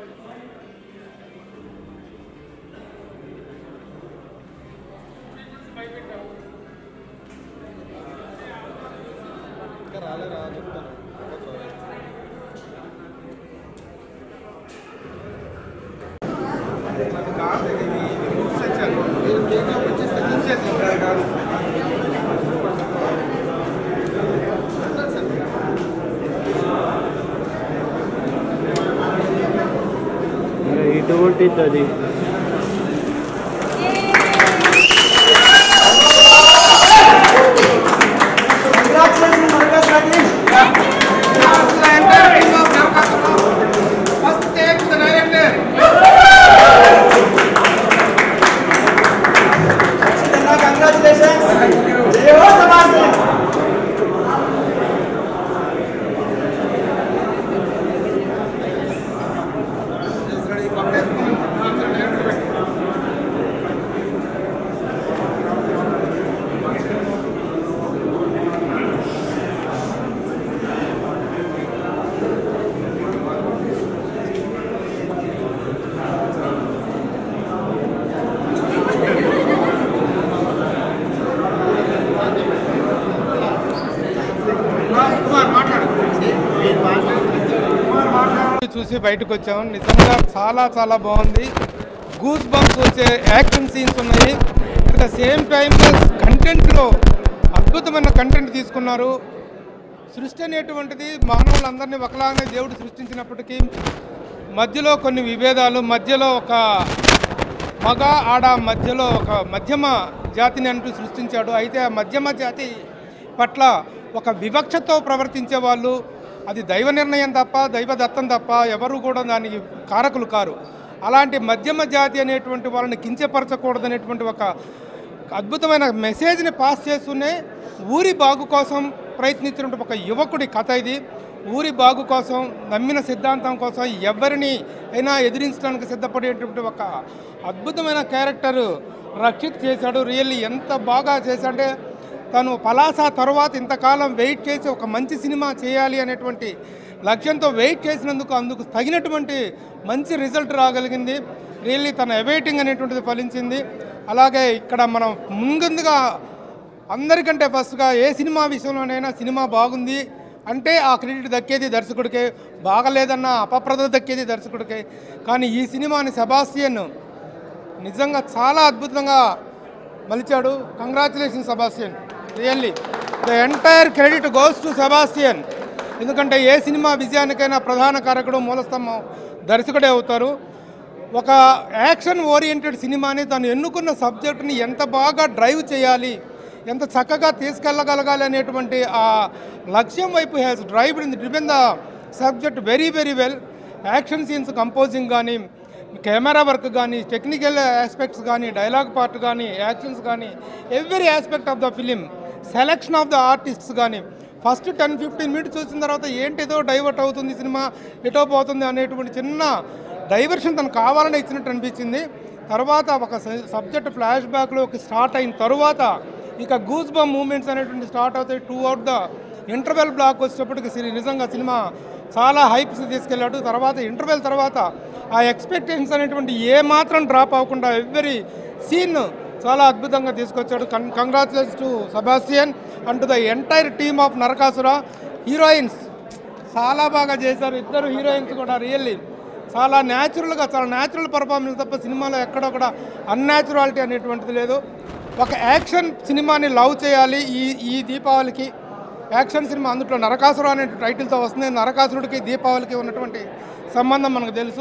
ఇంకా రాలే రా చెప్తాను ఇటువంటిది అది చూసి బయటకు వచ్చాము నిజంగా చాలా చాలా బాగుంది గూస్ బంప్స్ వచ్చే యాక్షన్ సీన్స్ ఉన్నాయి అట్ ద సేమ్ టైంలో కంటెంట్లో అద్భుతమైన కంటెంట్ తీసుకున్నారు సృష్టి అనేటువంటిది మానవులందరినీ ఒకలాగానే దేవుడు సృష్టించినప్పటికీ మధ్యలో కొన్ని విభేదాలు మధ్యలో ఒక మగ ఆడ మధ్యలో ఒక మధ్యమ జాతిని అంటూ సృష్టించాడు అయితే ఆ మధ్యమ జాతి పట్ల ఒక వివక్షతో ప్రవర్తించే వాళ్ళు అది దైవ నిర్ణయం తప్ప దైవ దత్తం తప్ప ఎవరు కూడా దానికి కారకులు కారు అలాంటి మధ్యమ జాతి అనేటువంటి వాళ్ళని కించపరచకూడదనేటువంటి ఒక అద్భుతమైన మెసేజ్ని పాస్ చేస్తూనే ఊరి బాగు కోసం ప్రయత్నించినటువంటి ఒక యువకుడి కథ ఇది ఊరి బాగు కోసం నమ్మిన సిద్ధాంతం కోసం ఎవరిని అయినా ఎదిరించడానికి సిద్ధపడేటువంటి ఒక అద్భుతమైన క్యారెక్టర్ రక్షిత్ చేశాడు రియల్లీ ఎంత బాగా చేశాడంటే తను పలాస తర్వాత ఇంతకాలం వెయిట్ చేసి ఒక మంచి సినిమా చేయాలి అనేటువంటి లక్ష్యంతో వెయిట్ చేసినందుకు అందుకు తగినటువంటి మంచి రిజల్ట్ రాగలిగింది రియల్లీ తన అవైటింగ్ అనేటువంటిది ఫలించింది అలాగే ఇక్కడ మనం ముందుగా అందరికంటే ఫస్ట్గా ఏ సినిమా విషయంలోనైనా సినిమా బాగుంది అంటే ఆ క్రెడిట్ దక్కేది దర్శకుడికే బాగలేదన్న అపప్రద దక్కేది దర్శకుడికే కానీ ఈ సినిమాని సెబాస్టియన్ నిజంగా చాలా అద్భుతంగా మలిచాడు congratulation Sebastian really the entire credit goes to Sebastian ఎందుకంటే ఏ సినిమా విజయానికైనా ప్రధాన కారకుడు మూలస్తంభం దర్శకుడే అవుతారు ఒక యాక్షన్ ఓరియంటెడ్ సినిమాని తను ఎన్నుకున్న సబ్జెక్టుని ఎంత బాగా డ్రైవ్ చేయాలి ఎంత చక్కగా తీసుకెళ్ళగలగాలి అనేటువంటి ఆ లక్ష్యం వైపు has drive in driven the subject very very well action scenes composing కానీ కెమెరా వర్క్ కానీ టెక్నికల్ ఆస్పెక్ట్స్ కానీ డైలాగ్ పార్ట్ కానీ యాక్షన్స్ కానీ every aspect of the film selection of the artists కానీ ఫస్ట్ టెన్ ఫిఫ్టీన్ మినిట్స్ చూసిన తర్వాత ఏంటిదో divert అవుతుంది సినిమా ఎటో పోతుంది అనేటువంటి చిన్న డైవర్షన్ తను కావాలని ఇచ్చినట్టు అనిపించింది తర్వాత ఒక సబ్జెక్ట్ ఫ్లాష్ బ్యాక్లోకి స్టార్ట్ అయిన తర్వాత ఇక గూస్ బమ్ మూమెంట్స్ అనేటువంటి స్టార్ట్ అవుతాయి టూ అవుట్ ద ఇంటర్వెల్ బ్లాక్ వచ్చేటప్పటికి సిరి- నిజంగా సినిమా చాలా హైప్స్ తీసుకెళ్ళాడు తర్వాత ఇంటర్వెల్ తర్వాత ఆ ఎక్స్పెక్టేషన్స్ అనేటువంటి ఏ మాత్రం డ్రాప్ అవ్వకుండా ఎవ్రీ సీన్ చాలా అద్భుతంగా తీసుకొచ్చాడు కన్ congrats to Sebastian and the entire team of Narakasura heroines చాలా బాగా చేశారు ఇద్దరు హీరోయిన్స్ కూడా రియల్లీ చాలా న్యాచురల్గా చాలా న్యాచురల్ పర్ఫార్మెన్స్ తప్ప సినిమాలో ఎక్కడో కూడా అన్యాచురాలిటీ అనేటువంటిది లేదు ఒక యాక్షన్ సినిమాని లవ్ చేయాలి ఈ ఈ దీపావళికి యాక్షన్ సినిమా అందులో నరకాసుర అనే టైటిల్తో వస్తుంది నరకాసురుడికి దీపావళికి ఉన్నటువంటి సంబంధం మనకు తెలుసు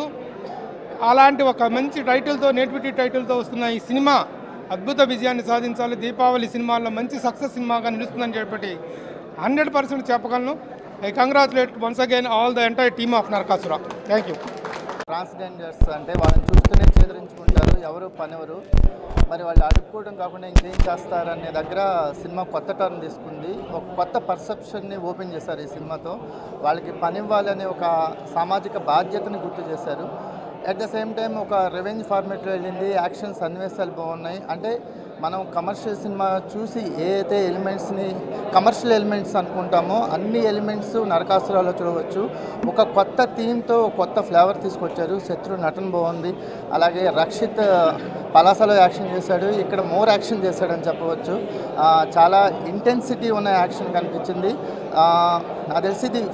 అలాంటి ఒక మంచి టైటిల్తో నేటివిటీ టైటిల్తో వస్తున్న ఈ సినిమా అద్భుత విజయాన్ని సాధించాలి దీపావళి సినిమాల్లో మంచి సక్సెస్ సినిమాగా నిలుస్తుందని చెప్పి హండ్రెడ్ పర్సెంట్ చెప్పగలను I congratulate once again all the entire team of Narakasura thank you transgenders అంటే వాళ్ళని చూస్తూనే చేదరించుకుంటారు ఎవరు పనివరు మరి వాళ్ళు అడుక్కోవడం కాకుండా ఇంకేం చేస్తారనే దగ్గర సినిమా కొత్త టర్న్ తీసుకుంది ఒక కొత్త పర్సెప్షన్ని ఓపెన్ చేశారు ఈ సినిమాతో వాళ్ళకి పని ఇవ్వాలనే ఒక సామాజిక బాధ్యతని గుర్తు చేశారు అట్ ద సేమ్ టైం ఒక రెవెన్యూ ఫార్మేట్లో వెళ్ళింది యాక్షన్ సన్నివేశాలు బాగున్నాయి అంటే మనం కమర్షియల్ సినిమా చూసి ఏ అయితే ఎలిమెంట్స్ని కమర్షియల్ ఎలిమెంట్స్ అనుకుంటామో అన్ని ఎలిమెంట్స్ నరకాసురాలో చూడవచ్చు ఒక కొత్త థీమ్తో కొత్త ఫ్లేవర్ తీసుకొచ్చారు శత్రు నటన బాగుంది అలాగే రక్షిత్ పలాసలో యాక్షన్ చేశాడు ఇక్కడ మోర్ యాక్షన్ చేశాడని చెప్పవచ్చు ఆ, చాలా ఇంటెన్సిటీ ఉన్న యాక్షన్ కనిపించింది ఆ, నాకు తెలిసి ఇది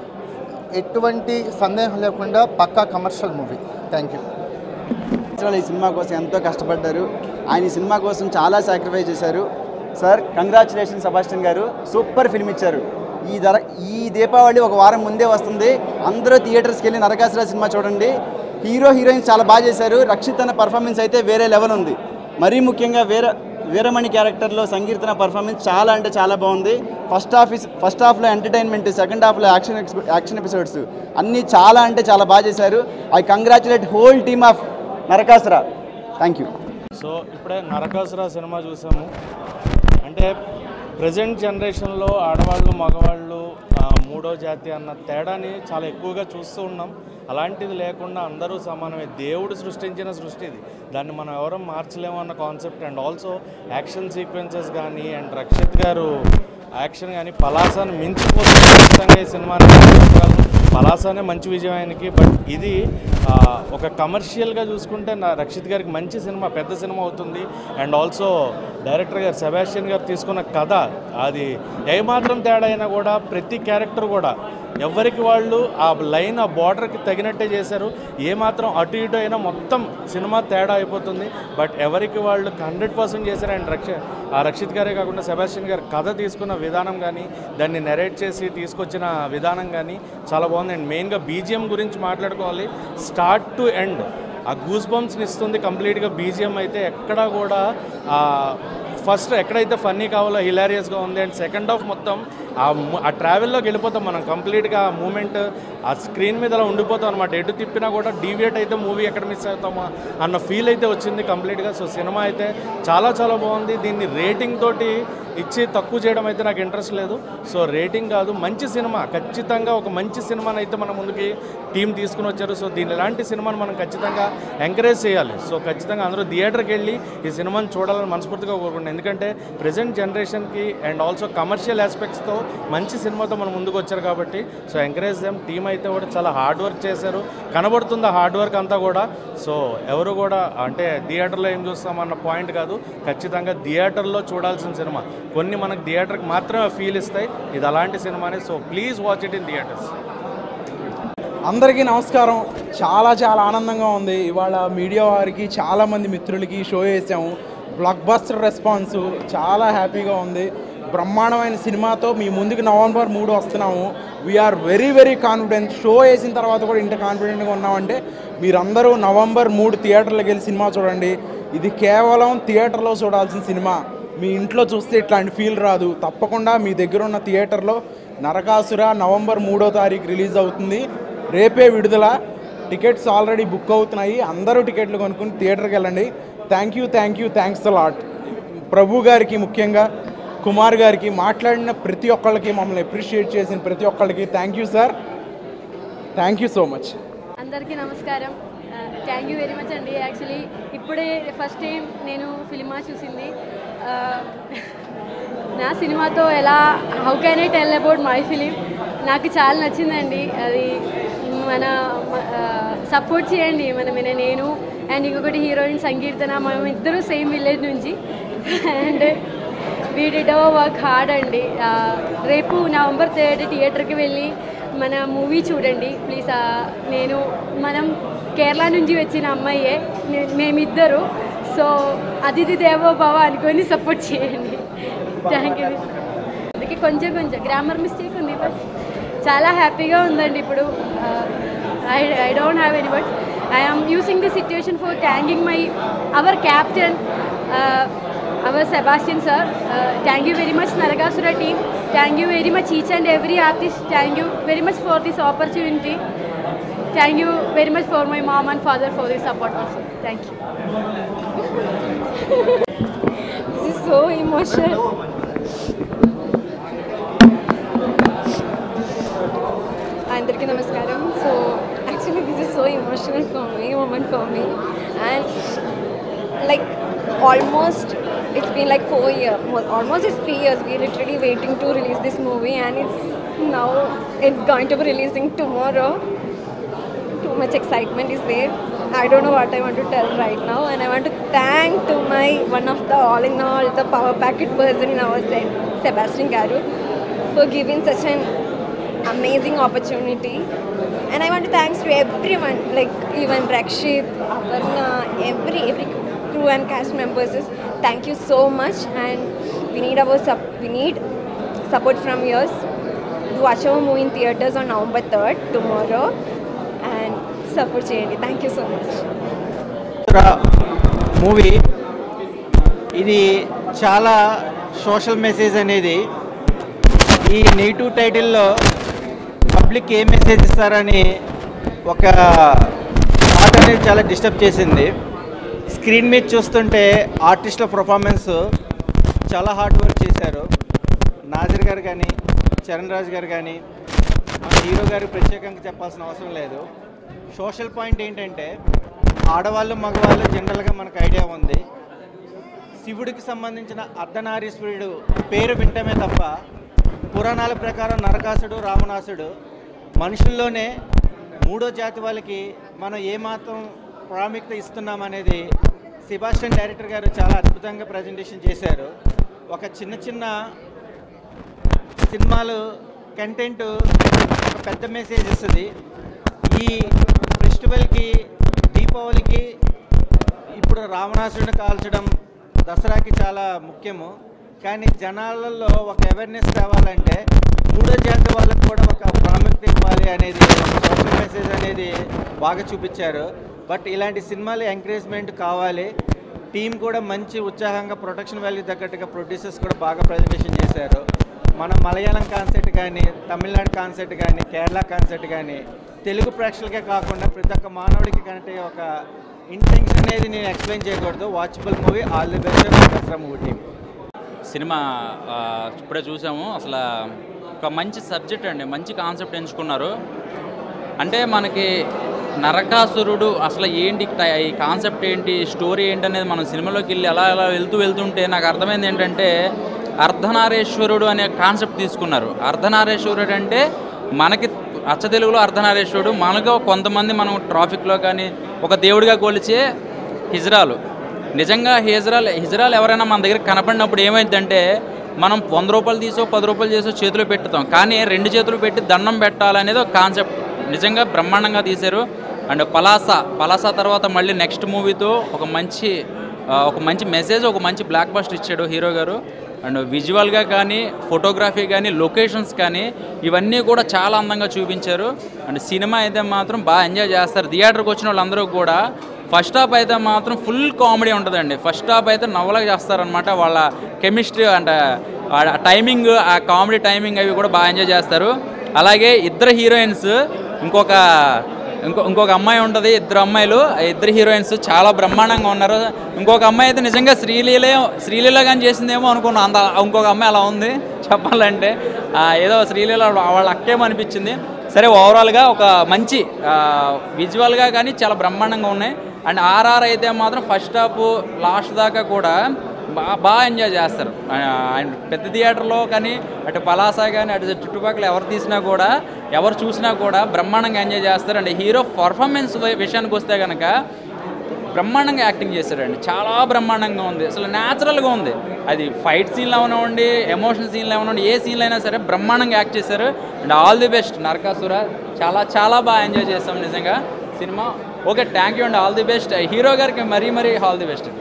ఎటువంటి సందేహం లేకుండా పక్కా కమర్షియల్ మూవీ థ్యాంక్ యూ సంవత్సరాలు ఈ సినిమా కోసం ఎంతో కష్టపడ్డారు ఆయన ఈ సినిమా కోసం చాలా సాక్రిఫైస్ చేశారు సార్ కంగ్రాచులేషన్ సబాస్టిన్ గారు సూపర్ ఫిల్మ్ ఇచ్చారు ఈ ధర ఈ దీపావళి ఒక వారం ముందే వస్తుంది అందరూ థియేటర్స్కి వెళ్ళి నరకాసుర సినిమా చూడండి హీరో హీరోయిన్స్ చాలా బాగా చేశారు రక్షిత్ అన్న పర్ఫార్మెన్స్ అయితే వేరే లెవెల్ ఉంది మరీ ముఖ్యంగా వీర వీరమణి క్యారెక్టర్లో సంకీర్తన పర్ఫార్మెన్స్ చాలా అంటే చాలా బాగుంది ఫస్ట్ హాఫ్ ఇస్ ఫస్ట్ హాఫ్లో ఎంటర్టైన్మెంట్ సెకండ్ హాఫ్లో యాక్షన్ ఎక్స్- యాక్షన్ ఎపిసోడ్స్ అన్నీ చాలా అంటే చాలా బాగా చేశారు I congratulate whole team of Narakasura thank you so ఇప్పుడే నరకాసుర సినిమా చూసాము అంటే ప్రజెంట్ జనరేషన్లో ఆడవాళ్ళు మగవాళ్ళు ఆ, మూడో జాతి అన్న తేడాని చాలా ఎక్కువగా చూస్తూ ఉన్నాం అలాంటిది లేకుండా అందరూ సమానమే దేవుడు సృష్టించిన సృష్టి ఇది దాన్ని మనం ఎవరూ మార్చలేము అన్న concept and also action sequences కానీ అండ్ రక్షిత్ గారు యాక్షన్ కానీ పలాసాను మించిపోతుంది ఖచ్చితంగా ఈ సినిమాని చెప్పగలను. పలాసానే మంచి విజయం ఆయనకి బట్ ఇది ఆ, ఒక కమర్షియల్గా చూసుకుంటే నా రక్షిత్ గారికి మంచి సినిమా పెద్ద సినిమా అవుతుంది అండ్ ఆల్సో డైరెక్టర్ గారు సెబాస్టియన్ గారు తీసుకున్న కథ అది ఏమాత్రం తేడా అయినా కూడా ప్రతి క్యారెక్టర్ కూడా ఎవరికి వాళ్ళు ఆ లైన్ ఆ బార్డర్కి తగినట్టే చేశారు ఏమాత్రం అటు ఇటు అయినా మొత్తం సినిమా తేడా అయిపోతుంది బట్ ఎవరికి వాళ్ళు హండ్రెడ్ పర్సెంట్ చేశారు అండ్ రక్ష ఆ రక్షిత్ గారే కాకుండా సెబాస్టియన్ గారు కథ తీసుకున్న విధానం కానీ దాన్ని నెరేట్ చేసి తీసుకొచ్చిన విధానం కానీ చాలా బాగుంది అండ్ మెయిన్గా బీజిఎం గురించి మాట్లాడుకోవాలి స్టార్ట్ టు ఎండ్ ఆ గూస్ బంప్స్ని ఇస్తుంది కంప్లీట్గా బీజిఎం అయితే ఎక్కడా కూడా ఆ, ఫస్ట్ ఎక్కడైతే ఫన్నీ కావాలో హిలారియస్గా ఉంది అండ్ సెకండ్ హాఫ్ మొత్తం ఆ ము- ఆ ట్రావెల్లోకి వెళ్ళిపోతాం మనం కంప్లీట్గా ఆ మూమెంట్ ఆ స్క్రీన్ మీద అలా ఉండిపోతాం అనమాట ఎటు తిప్పినా కూడా డీవియేట్ అయితే మూవీ ఎక్కడ మిస్ అవుతామా అన్న ఫీల్ అయితే వచ్చింది కంప్లీట్గా సో సినిమా అయితే చాలా చాలా బాగుంది దీన్ని రేటింగ్ తోటి ఇచ్చి తక్కువ చేయడం అయితే నాకు ఇంట్రెస్ట్ లేదు సో రేటింగ్ కాదు మంచి సినిమా ఖచ్చితంగా ఒక మంచి సినిమాని అయితే మన ముందుకి టీం తీసుకుని వచ్చారు సో దీని ఇలాంటి సినిమాను మనం ఖచ్చితంగా ఎంకరేజ్ చేయాలి సో ఖచ్చితంగా అందరూ థియేటర్కి వెళ్ళి ఈ సినిమాని చూడాలని మనస్ఫూర్తిగా కోరుకుంటున్నాను ఎందుకంటే ప్రజెంట్ జనరేషన్కి అండ్ ఆల్సో కమర్షియల్ ఆస్పెక్ట్స్తో మంచి సినిమాతో మన ముందుకు వచ్చారు కాబట్టి సో ఎంకరేజ్ దేమ్ టీం అయితే కూడా చాలా హార్డ్ వర్క్ చేశారు కనబడుతుంది ఆ హార్డ్ వర్క్ అంతా కూడా సో ఎవరు కూడా అంటే థియేటర్లో ఏం చూస్తామన్న పాయింట్ కాదు ఖచ్చితంగా థియేటర్లో చూడాల్సిన సినిమా కొన్ని మనకు థియేటర్కి మాత్రమే ఫీల్ ఇస్తాయి ఇది అలాంటి సినిమానే so please watch it in theatres అందరికీ నమస్కారం చాలా చాలా ఆనందంగా ఉంది ఇవాళ మీడియా వారికి చాలామంది మిత్రులకి షో చేసాము బ్లాక్ బస్టర్ రెస్పాన్స్ చాలా హ్యాపీగా ఉంది బ్రహ్మాండమైన సినిమాతో మీ ముందుకు నవంబర్ మూడు వస్తున్నాము we're very very confident show వేసిన తర్వాత కూడా ఇంత కాన్ఫిడెంట్గా ఉన్నామంటే మీరందరూ నవంబర్ మూడు థియేటర్లకు వెళ్ళి సినిమా చూడండి ఇది కేవలం థియేటర్లో చూడాల్సిన సినిమా మీ ఇంట్లో చూస్తే ఇట్లాంటి ఫీల్ రాదు తప్పకుండా మీ దగ్గర ఉన్న థియేటర్లో నరకాసుర నవంబర్ మూడో తారీఖు రిలీజ్ అవుతుంది రేపే విడుదల టికెట్స్ ఆల్రెడీ బుక్ అవుతున్నాయి అందరూ టికెట్లు కొనుక్కుని థియేటర్కి వెళ్ళండి thank you thank you thanks lot Prabhu గారికి ముఖ్యంగా కుమార్ గారికి మాట్లాడిన ప్రతి ఒక్కళ్ళకి మమ్మల్ని అప్రిషియేట్ చేసిన ప్రతి ఒక్కళ్ళకి thank you sir thank you so much అందరికీ నమస్కారం థ్యాంక్ యూ వెరీ మచ్ అండి యాక్చువల్లీ ఇప్పుడే ఫస్ట్ టైం నేను ఫిలిమా చూసింది ఆ, నా సినిమాతో ఎలా how can I tell about my film నాకు చాలా నచ్చిందండి అది మన సపోర్ట్ చేయండి మన మన నేను అండ్ ఇంకొకటి హీరోయిన్ సంకీర్తన మనం ఇద్దరు సేమ్ విలేజ్ నుంచి and we did our work hard అండి ఆ, రేపు నవంబర్ థర్డ్ థియేటర్కి వెళ్ళి మన మూవీ చూడండి ప్లీజ్ ఆ, నేను మనం కేరళ నుంచి వచ్చిన అమ్మాయే నే- మేమిద్దరు సో అతిథి దేవో భవ అనుకొని సపోర్ట్ చేయండి థ్యాంక్ యూ అందుకే కొంచెం కొంచెం గ్రామర్ మిస్టేక్ ఉంది బట్ చాలా హ్యాపీగా ఉందండి ఇప్పుడు I I don't have any but I'm using the situation for thanking my our captain our Sebastian sir thank you very much Narakasura team thank you very much each and every artist thank you very much for this opportunity thank you very much for my mom and father for this support also thank you This is so emotional. అందరికీ నమస్కారం so actually this is so emotional for me moment for me and like almost it's been like four years almost it's three years we're literally waiting to release this movie and it's now it's going to be releasing tomorrow too much excitement is there i don't know what i want to tell right now and i want to thank to my one of the all in all the power packet person in our set sebastian garu for giving such an amazing opportunity and i want to thanks to everyone like even rakshit aparna every every crew and cast members is thank you so much and we need our sup- we need support from yours watch our movie in theaters on november 3rd tomorrow and support చేయండి thank you so much movie ఇది చాలా social message అనేది ఈ negative టైటిల్లో public ఏ message ఇస్తారని ఒక thought అనేది చాలా డిస్టర్బ్ చేసింది స్క్రీన్ మీద చూస్తుంటే ఆర్టిస్టుల పర్ఫార్మెన్స్ చాలా హార్డ్ వర్క్ చేశారు నాజర్ గారు కానీ చరణ్ రాజ్ గారు కానీ మన హీరో గారికి ప్రత్యేకంగా చెప్పాల్సిన అవసరం లేదు సోషల్ పాయింట్ ఏంటంటే ఆడవాళ్ళు మగవాళ్ళు జనరల్గా మనకు ఐడియా ఉంది శివుడికి సంబంధించిన అర్ధనారీశ్వరుడు పేరు వింటమే తప్ప పురాణాల ప్రకారం నరకాసుడు రావణాసుడు మనుషుల్లోనే మూడో జాతి వాళ్ళకి మనం ఏమాత్రం ప్రాముఖ్యత ఇస్తున్నామనేది సెబాస్టియన్ డైరెక్టర్ గారు చాలా అద్భుతంగా ప్రజెంటేషన్ చేశారు ఒక చిన్న చిన్న సినిమాలు కంటెంట్ ఒక పెద్ద మెసేజ్ ఇస్తుంది ఈ ఫెస్టివల్కి దీపావళికి ఇప్పుడు రావణాసుడిని కాల్చడం దసరాకి చాలా ముఖ్యము కానీ జనాలలో ఒక అవేర్నెస్ రావాలంటే మూడో జాతి వాళ్ళకి కూడా ఒక ప్రాముఖ్యత ఇవ్వాలి అనేది సోషల్ మెసేజ్ అనేది బాగా చూపించారు బట్ ఇలాంటి సినిమాలు ఎంకరేజ్మెంట్ కావాలి టీం కూడా మంచి ఉత్సాహంగా ప్రొటెక్షన్ వాల్యూ తగ్గట్టుగా ప్రొడ్యూసర్స్ కూడా బాగా ప్రజెంటేషన్ చేశారు మన మలయాళం కాన్సెప్ట్ కానీ తమిళనాడు కాన్సెప్ట్ కానీ కేరళ కాన్సెప్ట్ కానీ తెలుగు ప్రేక్షకులకే కాకుండా ప్రతి ఒక్క మానవుడికి కంటే ఒక ఇంటెన్షన్ అనేది నేను ఎక్స్ప్లెయిన్ చేయకూడదు watchable movie all the best Dasara movie team cinema ఆ, ఇప్పుడే చూసాము అసలు ఒక మంచి సబ్జెక్ట్ అండి మంచి కాన్సెప్ట్ ఎంచుకున్నారు అంటే మనకి నరకాసురుడు అసలు ఏంటి ట- ఈ కాన్సెప్ట్ ఏంటి స్టోరీ ఏంటి అనేది మనం సినిమాలోకి వెళ్ళి అలా అలా వెళ్తూ వెళ్తుంటే నాకు అర్థమైంది ఏంటంటే అర్ధనారేశ్వరుడు అనే కాన్సెప్ట్ తీసుకున్నారు అర్ధనారేశ్వరుడు అంటే మనకి అచ్చ తెలుగులో అర్ధనారేశ్వరుడు మనకు కొంతమంది మనం ట్రాఫిక్లో కానీ ఒక దేవుడిగా కొలిచే హిజ్రాలు నిజంగా హిజ్రాల్ హిజ్రాల్ ఎవరైనా మన దగ్గర కనపడినప్పుడు ఏమైందంటే మనం వంద రూపాయలు తీసో పది రూపాయలు చేసో చేతిలో పెట్టుతాం కానీ రెండు చేతులు పెట్టి దండం పెట్టాలనేది ఒక కాన్సెప్ట్ నిజంగా బ్రహ్మాండంగా తీశారు అండ్ పలాస పలాస తర్వాత మళ్ళీ నెక్స్ట్ మూవీతో ఒక మంచి ఆ, ఒక మంచి మెసేజ్ ఒక మంచి బ్లాక్ బస్టర్ ఇచ్చాడు హీరో గారు అండ్ విజువల్గా కానీ ఫోటోగ్రఫీ కానీ లొకేషన్స్ కానీ ఇవన్నీ కూడా చాలా అందంగా చూపించారు అండ్ సినిమా అయితే మాత్రం బాగా ఎంజాయ్ చేస్తారు థియేటర్కి వచ్చిన వాళ్ళందరూ కూడా ఫస్ట్ హాఫ్ అయితే మాత్రం ఫుల్ కామెడీ ఉంటుందండి ఫస్ట్ హాఫ్ అయితే నవ్వలాగా చేస్తారనమాట వాళ్ళ కెమిస్ట్రీ అంటే ఆ టైమింగ్ ఆ కామెడీ టైమింగ్ అవి కూడా బాగా ఎంజాయ్ చేస్తారు అలాగే ఇద్దరు హీరోయిన్స్ ఇంకొక ఇంకో ఇంకొక అమ్మాయి ఉంటుంది ఇద్దరు అమ్మాయిలు ఆ ఇద్దరు హీరోయిన్స్ చాలా బ్రహ్మాండంగా ఉన్నారు ఇంకొక అమ్మాయి అయితే నిజంగా శ్రీలీలే శ్రీలీల కానీ చేసిందేమో అనుకున్నా అంత ఇంకొక అమ్మాయి అలా ఉంది చెప్పాలంటే ఆ, ఏదో శ్రీలీల వాళ్ళ అక్కేమో అనిపించింది సరే ఓవరాల్గా ఒక మంచి విజువల్గా కానీ చాలా బ్రహ్మాండంగా ఉన్నాయి అండ్ ఆర్ఆర్ అయితే మాత్రం ఫస్ట్ హాఫ్ లాస్ట్ దాకా కూడా బాగా బాగా ఎంజాయ్ చేస్తారు ఆ, ఆయన పెద్ద థియేటర్లో కానీ అటు పలాస కానీ అటు చుట్టుపక్కల ఎవరు తీసినా కూడా ఎవరు చూసినా కూడా బ్రహ్మాండంగా ఎంజాయ్ చేస్తారు అండ్ హీరో పర్ఫార్మెన్స్ విషయానికి వస్తే కనుక బ్రహ్మాండంగా యాక్టింగ్ చేశాడండి చాలా బ్రహ్మాండంగా ఉంది అసలు న్యాచురల్గా ఉంది అది ఫైట్ సీన్లు అవనివ్వండి ఎమోషన్ సీన్లు అవనివ్వండి ఏ సీన్లు అయినా సరే బ్రహ్మాండంగా యాక్ట్ చేశారు and all the best Narakasura చాలా చాలా బాగా ఎంజాయ్ చేస్తాం నిజంగా cinema okay thank you and all the best hero గారికి మరీ మరీ ఆల్ ది బెస్ట్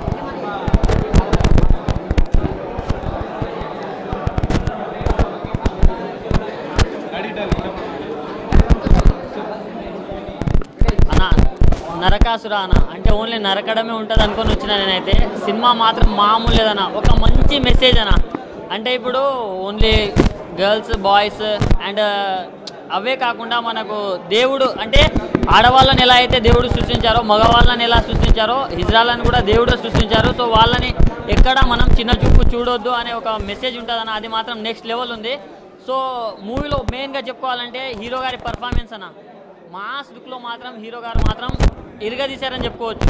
అన్న నరకాసుర అన్న అంటే ఓన్లీ నరకడమే ఉంటుంది అనుకొని వచ్చిన నేనైతే సినిమా మాత్రం మామూలు లేదన్న ఒక మంచి మెసేజ్ అన్న అంటే ఇప్పుడు ఓన్లీ గర్ల్స్ బాయ్స్ అండ్ అవే కాకుండా మనకు దేవుడు అంటే ఆడవాళ్ళని ఎలా అయితే దేవుడు సృష్టించారో మగవాళ్ళని ఎలా సృష్టించారో హిజ్రాలను కూడా దేవుడు సృష్టించారు సో వాళ్ళని ఎక్కడ మనం చిన్న చూపు చూడొద్దు అనే ఒక మెసేజ్ ఉంటుందన్న అది మాత్రం నెక్స్ట్ లెవెల్ ఉంది సో మూవీలో మెయిన్గా చెప్పుకోవాలంటే హీరో గారి పర్ఫార్మెన్స్ అన్న మాస్ లుక్లో మాత్రం హీరో గారు మాత్రం ఇరగదీశారని చెప్పుకోవచ్చు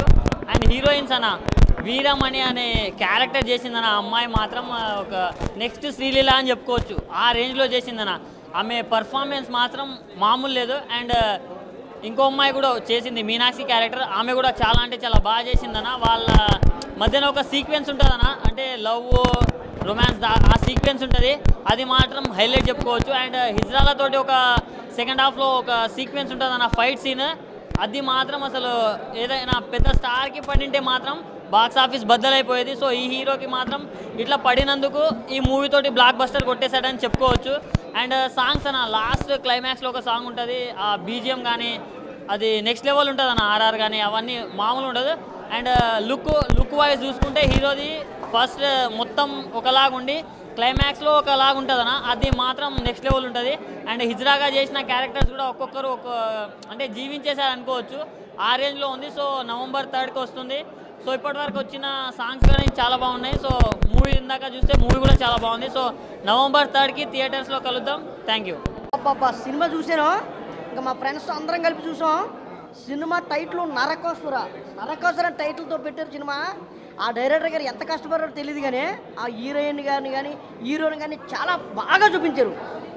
అండ్ హీరోయిన్స్ అన్న వీరమణి అనే క్యారెక్టర్ చేసిందన్న ఆ అమ్మాయి మాత్రం ఆ, ఒక నెక్స్ట్ శ్రీలీల అని చెప్పుకోవచ్చు ఆ రేంజ్లో చేసిందన్న ఆమె పర్ఫార్మెన్స్ మాత్రం మామూలు లేదు అండ్ ఇంకో అమ్మాయి కూడా చేసింది మీనాక్షి క్యారెక్టర్ ఆమె కూడా చాలా అంటే చాలా బాగా చేసిందన్న వాళ్ళ మధ్యన ఒక సీక్వెన్స్ ఉంటుందన్న అంటే లవ్ రొమాన్స్ ఆ సీక్వెన్స్ ఉంటుంది అది మాత్రం హైలైట్ చెప్పుకోవచ్చు అండ్ హిజ్రాలతోటి ఒక సెకండ్ హాఫ్లో ఒక సీక్వెన్స్ ఉంటుంది అన్న ఫైట్ సీన్ అది మాత్రం అసలు ఏదైనా పెద్ద స్టార్కి పడింటే మాత్రం బాక్స్ ఆఫీస్ బద్దలైపోయేది సో ఈ హీరోకి మాత్రం ఇట్లా పడినందుకు ఈ మూవీతోటి బ్లాక్ బస్టర్ కొట్టేశాడని చెప్పుకోవచ్చు అండ్ సాంగ్స్ అన్న లాస్ట్ క్లైమాక్స్లో ఒక సాంగ్ ఉంటుంది ఆ బీజిఎం కానీ అది నెక్స్ట్ లెవెల్ ఉంటుంది అన్న ఆర్ఆర్ కానీ అవన్నీ మామూలు ఉండదు అండ్ లుక్ లుక్ వైజ్ చూసుకుంటే హీరోది ఫస్ట్ మొత్తం ఒకలాగుండి క్లైమాక్స్లో ఒకలాగా ఉంటుందన్న అది మాత్రం నెక్స్ట్ లెవెల్ ఉంటుంది అండ్ హిజ్రాగా చేసిన క్యారెక్టర్స్ కూడా ఒక్కొక్కరు ఒక అంటే జీవించేశారు అనుకోవచ్చు ఆ రేంజ్లో ఉంది సో నవంబర్ థర్డ్కి వస్తుంది సో ఇప్పటి వరకు వచ్చిన సాంగ్స్ కానీ చాలా బాగున్నాయి సో మూవీ ఇందాక చూస్తే మూవీ కూడా చాలా బాగుంది సో నవంబర్ థర్డ్కి థియేటర్స్లో కలుద్దాం థ్యాంక్ యూ అబ్బా సినిమా చూసాను ఇంకా మా ఫ్రెండ్స్ అందరం కలిపి చూసాం సినిమా టైటిల్ నరకోసుర నరకోసుర టైటిల్తో పెట్టారు సినిమా ఆ డైరెక్టర్ గారు ఎంత కష్టపడారో తెలియదు కానీ ఆ హీరోయిన్ గారిని కానీ హీరోని కానీ చాలా బాగా చూపించారు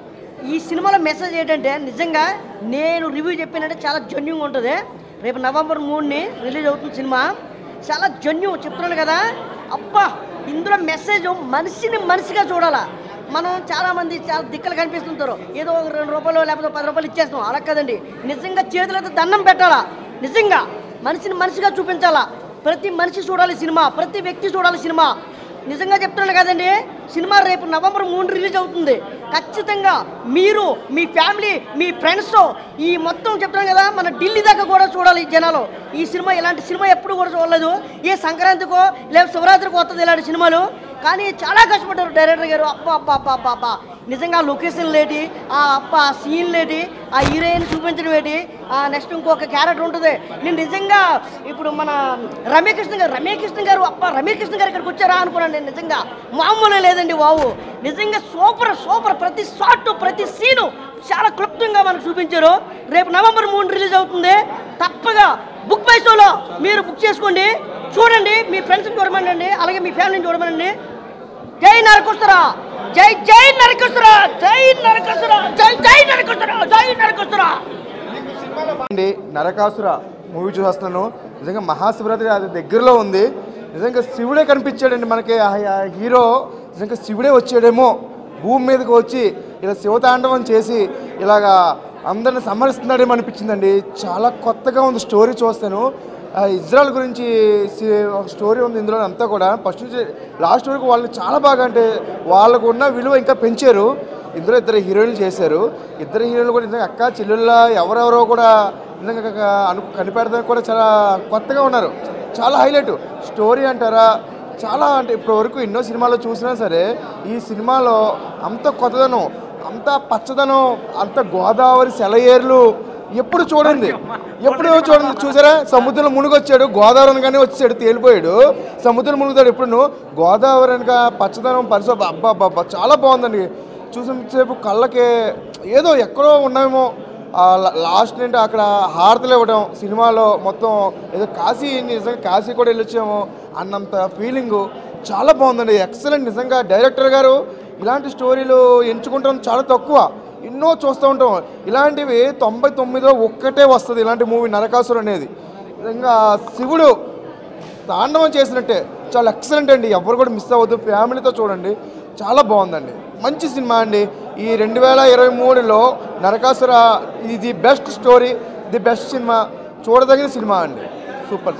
ఈ సినిమాలో మెసేజ్ ఏంటంటే నిజంగా నేను రివ్యూ చెప్పినంటే చాలా జన్యుగా ఉంటుంది రేపు నవంబర్ మూడుని రిలీజ్ అవుతుంది సినిమా చాలా జన్యు చెప్తున్నాను కదా అబ్బా ఇందులో మెసేజ్ మనిషిని మనిషిగా చూడాలా మనం చాలామంది చాలా దిక్కలు కనిపిస్తుంటారు ఏదో ఒక రెండు రూపాయలు లేకపోతే పది రూపాయలు ఇచ్చేస్తాం అలా కదండి నిజంగా చేతులైతే దండం పెట్టాలా నిజంగా మనిషిని మనిషిగా చూపించాలా ప్రతి మనిషి చూడాలి సినిమా ప్రతి వ్యక్తి చూడాలి సినిమా నిజంగా చెప్తున్నాను కదండి సినిమా రేపు నవంబర్ మూడు రిలీజ్ అవుతుంది ఖచ్చితంగా మీరు మీ ఫ్యామిలీ మీ ఫ్రెండ్స్ ఈ మొత్తం చెప్తున్నాను కదా మన ఢిల్లీ దాకా కూడా చూడాలి ఈ జనాలు ఈ సినిమా ఇలాంటి సినిమా ఎప్పుడు కూడా చూడలేదు ఏ సంక్రాంతికో లేదా శివరాత్రికి వస్తుంది ఇలాంటి సినిమాలు కానీ చాలా కష్టపడ్డారు డైరెక్టర్ గారు అబ్బా అబ్బా అబ్బా అబ్బా అబ్బా నిజంగా లొకేషన్ లేటి ఆ అప్ప ఆ సీన్ లేటి ఆ హీరోయిన్ చూపించడం ఏంటి ఆ నెక్స్ట్ ఇంకొక క్యారెక్టర్ ఉంటుంది నేను నిజంగా ఇప్పుడు మన రమ్యకృష్ణ గారు రమ్యకృష్ణ గారు అప్ప రమ్యకృష్ణ గారు ఇక్కడికి వచ్చారా అనుకున్నాను నేను నిజంగా మామూలు లేదండి వావు నిజంగా సూపర్ సూపర్ ప్రతి షాట్ ప్రతి సీను చాలా క్లుప్తంగా మనకు చూపించారు రేపు నవంబర్ మూడు రిలీజ్ అవుతుంది తప్పగా బుక్ బై షోలో మీరు బుక్ చేసుకోండి చూడండి మీ ఫ్రెండ్స్ని చూడమనండి అలాగే మీ ఫ్యామిలీని చూడమనండి జై నరకుస్తురా జై జై నరకుస్తురా జై నరకుస్తురా జై జై నరకుస్తురా జై నరకుస్తురా అండి నరకాసుర మూవీ చూస్తున్నాను నిజంగా మహాశివరాత్రి అది దగ్గరలో ఉంది నిజంగా శివుడే కనిపించాడండి మనకి ఆ ఆ హీరో నిజంగా శివుడే వచ్చాడేమో భూమి మీదకి వచ్చి ఇలా శివతాండవం చేసి ఇలాగా అందరిని సంహరిస్తున్నాడేమో అనిపించిందండి చాలా కొత్తగా ఉంది స్టోరీ చూస్తాను ఆ ఇజ్రాయల్ గురించి సి- ఒక స్టోరీ ఉంది ఇందులో అంతా కూడా ఫస్ట్ నుంచి లాస్ట్ వరకు వాళ్ళని చాలా బాగా అంటే వాళ్ళకు ఉన్న విలువ ఇంకా పెంచారు ఇందులో ఇద్దరు హీరోయిన్లు చేశారు ఇద్దరు హీరోయిన్లు కూడా నిజంగా అక్క చెల్లెళ్ళ ఎవరెవరో కూడా నిజంగా అను కనిపెడడానికి కూడా చాలా కొత్తగా ఉన్నారు చాలా హైలైట్ స్టోరీ అంటారా చాలా అంటే ఇప్పటి వరకు ఎన్నో సినిమాలు చూసినా సరే ఈ సినిమాలో అంత కొత్తదనం అంత పచ్చదనం అంత గోదావరి సెలయేర్లు ఎప్పుడు చూడండి ఎప్పుడు చూడండి చూసారా సముద్రం మునిగొచ్చాడు గోదావరి కానీ వచ్చాడు తేలిపోయాడు సముద్రం మునుగుతాడు ఎప్పుడు గోదావరి వెనక పచ్చదనం పరిసర అబ్బా అబ్బా చాలా బాగుందండి చూసినంతసేపు కళ్ళకి ఏదో ఎక్కడో ఉన్నామేమో ఆ లా- లాస్ట్ నుండి అక్కడ హారతలు ఇవ్వడం సినిమాలో మొత్తం ఏదో కాశీ నిజంగా కాశీ కూడా వెళ్ళొచ్చాము అన్నంత ఫీలింగు చాలా బాగుందండి ఎక్సలెంట్ నిజంగా డైరెక్టర్ గారు ఇలాంటి స్టోరీలు ఎంచుకుంటాం చాలా తక్కువ ఎన్నో చూస్తూ ఉంటాం ఇలాంటివి తొంభై తొమ్మిదిలో ఒక్కటే వస్తుంది ఇలాంటి మూవీ నరకాసురు అనేది నిజంగా శివుడు తాండవం చేసినట్టే చాలా ఎక్సలెంట్ అండి ఎవరు కూడా మిస్ అవ్వద్దు ఫ్యామిలీతో చూడండి చాలా బాగుందండి మంచి సినిమా అండి ఈ రెండు వేల ఇరవై మూడులో నరకాసుర ఇది the best story the best cinema చూడదగిన సినిమా అండి సూపర్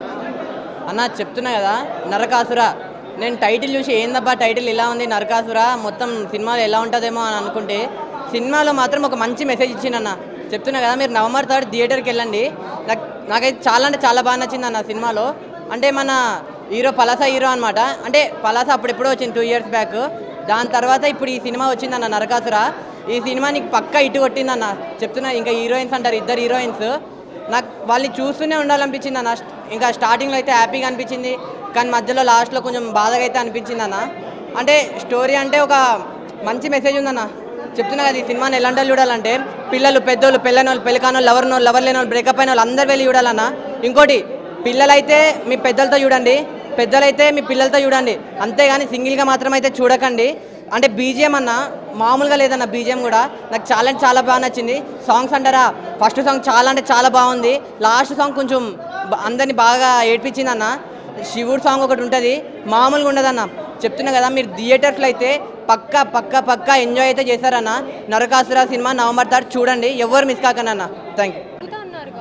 అన్న చెప్తున్నా కదా నరకాసుర నేను టైటిల్ చూసి ఏందబ్బా టైటిల్ ఇలా ఉంది నరకాసుర మొత్తం సినిమాలో ఎలా ఉంటుందేమో అని అనుకుంటే సినిమాలో మాత్రం ఒక మంచి మెసేజ్ ఇచ్చిందన్న చెప్తున్నా కదా మీరు నవంబర్ థర్డ్ థియేటర్కి వెళ్ళండి నాకు నాకైతే చాలా అంటే చాలా బాగా నచ్చింది అన్న సినిమాలో అంటే మన హీరో పలాస హీరో అనమాట అంటే పలాస అప్పుడు ఎప్పుడో వచ్చింది టూ ఇయర్స్ బ్యాక్ దాని తర్వాత ఇప్పుడు ఈ సినిమా వచ్చిందన్న నరకాసుర ఈ సినిమా నీకు పక్కా ఇటు కొట్టిందన్న చెప్తున్నా ఇంకా హీరోయిన్స్ అంటారు ఇద్దరు హీరోయిన్స్ నాకు వాళ్ళని చూస్తూనే ఉండాలనిపించింది అన్న ఇంకా స్టార్టింగ్లో అయితే హ్యాపీగా అనిపించింది కానీ మధ్యలో లాస్ట్లో కొంచెం బాధగా అయితే అనిపించింది అన్న అంటే స్టోరీ అంటే ఒక మంచి మెసేజ్ ఉందన్న చెప్తున్నా కదా ఈ సినిమాని ఎలాంటి వాళ్ళు చూడాలంటే పిల్లలు పెద్దోళ్ళు పెళ్ళైన వాళ్ళు పెళ్ళికాని వాళ్ళు ఎవరినో లవర్ లేని వాళ్ళు బ్రేకప్ అయిన వాళ్ళు అందరు వెళ్ళి చూడాలన్న ఇంకోటి పిల్లలైతే మీ పెద్దలతో చూడండి పెద్దలైతే మీ పిల్లలతో చూడండి అంతేగాని సింగిల్గా మాత్రం అయితే చూడకండి అంటే బీజిఎం అన్న మామూలుగా లేదన్న బీజిఎం కూడా నాకు చాలా అంటే చాలా బాగా నచ్చింది సాంగ్స్ అంటారా ఫస్ట్ సాంగ్ చాలా అంటే చాలా బాగుంది లాస్ట్ సాంగ్ కొంచెం బ- అందరిని బాగా ఏడ్పించింది అన్న శివుడు సాంగ్ ఒకటి ఉంటుంది మామూలుగా ఉండదన్న చెప్తున్నా కదా మీరు థియేటర్స్లో అయితే పక్కా పక్కా పక్కా ఎంజాయ్ అయితే చేశారన్న నరకాసుర సినిమా నవంబర్ థర్డ్ చూడండి ఎవరు మిస్ కాకండి అన్న థ్యాంక్ యూ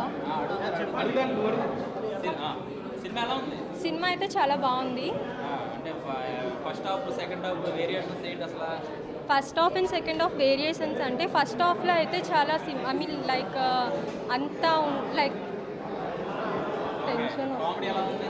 సినిమా ఎలా ఉంది సినిమా అయితే చాలా బాగుంది అంటే first half second half variations ఏంటి అసలు first half and second half variations అంటే ఫస్ట్ హాఫ్లో అయితే చాలా సిమ్ ఐ మీన్ లైక్ అంతా లైక్ టెన్షన్ కామెడీ ఎలా ఉంది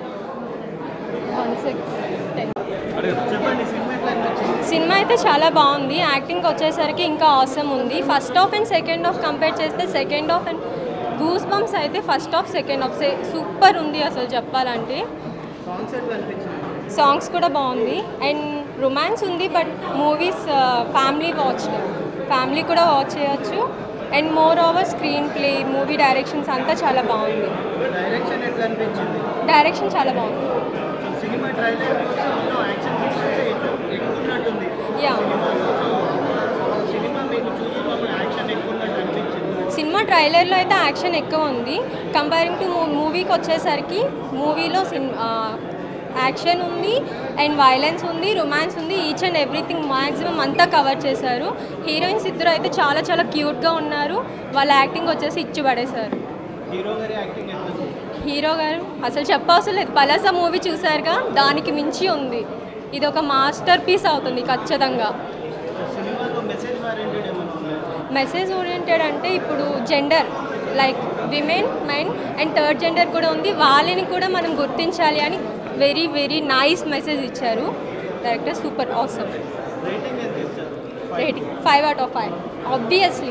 సినిమా అయితే చాలా బాగుంది యాక్టింగ్ వచ్చేసరికి ఇంకా అవసరం ఉంది first half and second half compare చేస్తే second half and goosebumps అయితే first half second half super ఉంది అసలు చెప్పాలంటే సాంగ్స్ కూడా బాగుంది అండ్ రొమాన్స్ ఉంది but movies family watch family కూడా వాచ్ చేయొచ్చు and more over screenplay movie directions అంతా చాలా బాగుంది డైరెక్షన్ ఎట్లా అనిపించింది డైరెక్షన్ చాలా బాగుంది సినిమా ట్రైలర్ యాక్షన్ ఎక్కున్నట్టుంది యా సినిమా మీకు చూస్తున్నప్పుడు యాక్షన్ ఎక్కున్నట్టు అనిపించింది సినిమా ట్రైలర్లో అయితే యాక్షన్ ఎక్కువ ఉంది కంపేరింగ్ టు మూవీకి వచ్చేసరికి మూవీలో సిన్ యాక్షన్ ఉంది అండ్ వైలెన్స్ ఉంది రొమాన్స్ ఉంది ఈచ్ అండ్ ఎవ్రీథింగ్ మ్యాక్సిమం అంతా కవర్ చేశారు హీరోయిన్స్ ఇద్దరు అయితే చాలా చాలా క్యూట్గా ఉన్నారు వాళ్ళ యాక్టింగ్ వచ్చేసి ఇచ్చి పడేశారు హీరో గారి యాక్టింగ్ ఎట్లా ఉంది? హీరో గారు అసలు చెప్పవసరం లేదు పలాస మూవీ చూసారుగా దానికి మించి ఉంది ఇది ఒక మాస్టర్ పీస్ అవుతుంది ఖచ్చితంగా సినిమాలో మెసేజ్ ఓరియంటెడ్ ఏమైనా ఉన్నాయా మెసేజ్ ఓరియంటెడ్ అంటే ఇప్పుడు gender like women men and third gender కూడా ఉంది వాళ్ళని కూడా మనం గుర్తించాలి అని వెరీ వెరీ నైస్ మెసేజ్ ఇచ్చారు డైరెక్టర్ సూపర్ ఆసమ్ రేటింగ్ ఎంత ఇస్తారు rating five out of five obviously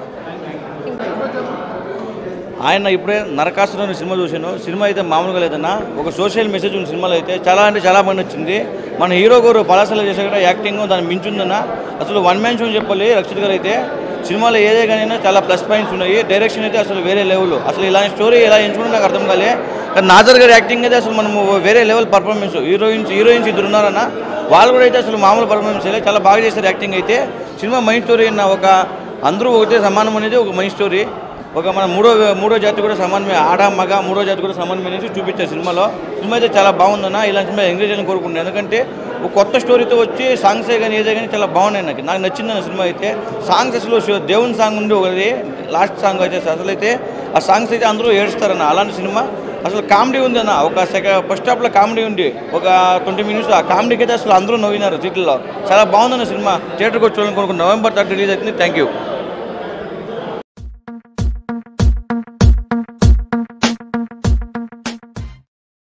ఆయన ఇప్పుడే నరకాసురం అనే సినిమా చూశాను సినిమా అయితే మామూలుగా లేదన్నా ఒక సోషల్ మెసేజ్ ఉన్న సినిమాలో అయితే చాలా అంటే చాలా బాగా నచ్చింది మన హీరో గారు పలాసలో చేసే కూడా యాక్టింగ్ దాని మించుందన్న అసలు వన్ మ్యాన్ షో అని చెప్పాలి రక్షిత్ గారు అయితే సినిమాలో ఏదే కానీ చాలా ప్లస్ పాయింట్స్ ఉన్నాయి డైరెక్షన్ అయితే అసలు వేరే లెవెల్ అసలు ఇలాంటి స్టోరీ ఎలా ఎంచుకుంటే నాకు అర్థం కాలే కానీ నాజర్ గారి యాక్టింగ్ అయితే అసలు మనము వేరే లెవెల్ పర్ఫార్మెన్స్ హీరోయిన్స్ హీరోయిన్స్ ఇద్దరు ఉన్నారన్న వాళ్ళు కూడా అయితే అసలు మామూలు పర్ఫార్మెన్స్ చేయలేదు చాలా బాగా చేశారు యాక్టింగ్ అయితే సినిమా మైండ్ స్టోరీ అన్న ఒక అందరూ ఒకటే సమానం అనేది ఒక మైండ్ స్టోరీ ఒక మన మూడో మూడో జాతి కూడా సమానమే ఆడ మగ మూడో జాతి కూడా సమానమే అనేసి చూపించారు సినిమాలో సినిమా అయితే చాలా బాగుందన్న ఇలాంటి సినిమా ఎంకరేజ్ అని కోరుకుంటున్నాను ఎందుకంటే ఒక కొత్త స్టోరీతో వచ్చి సాంగ్సే కానీ ఏదే కానీ చాలా బాగున్నాయి నాకు నాకు నచ్చిందన్న సినిమా అయితే సాంగ్స్ అసలు శివ- దేవుని సాంగ్ ఉంది ఒకటి లాస్ట్ సాంగ్ అయితే అసలు అయితే ఆ సాంగ్స్ అయితే అందరూ ఏడుస్తారన్న అలాంటి సినిమా అసలు కామెడీ ఉంది అన్న ఒక సెకండ్ ఫస్ట్ హాఫ్లో కామెడీ ఉంది ఒక ట్వంటీ మినిట్స్ ఆ కామెడీకి అయితే అసలు అందరూ నవ్వినారు సీట్లలో చాలా బాగుందన్న సినిమా థియేటర్కి వచ్చి చూడాలని కోరుకుంటున్నాను నవంబర్ థర్డ్ రిలీజ్ అవుతుంది థ్యాంక్ యూ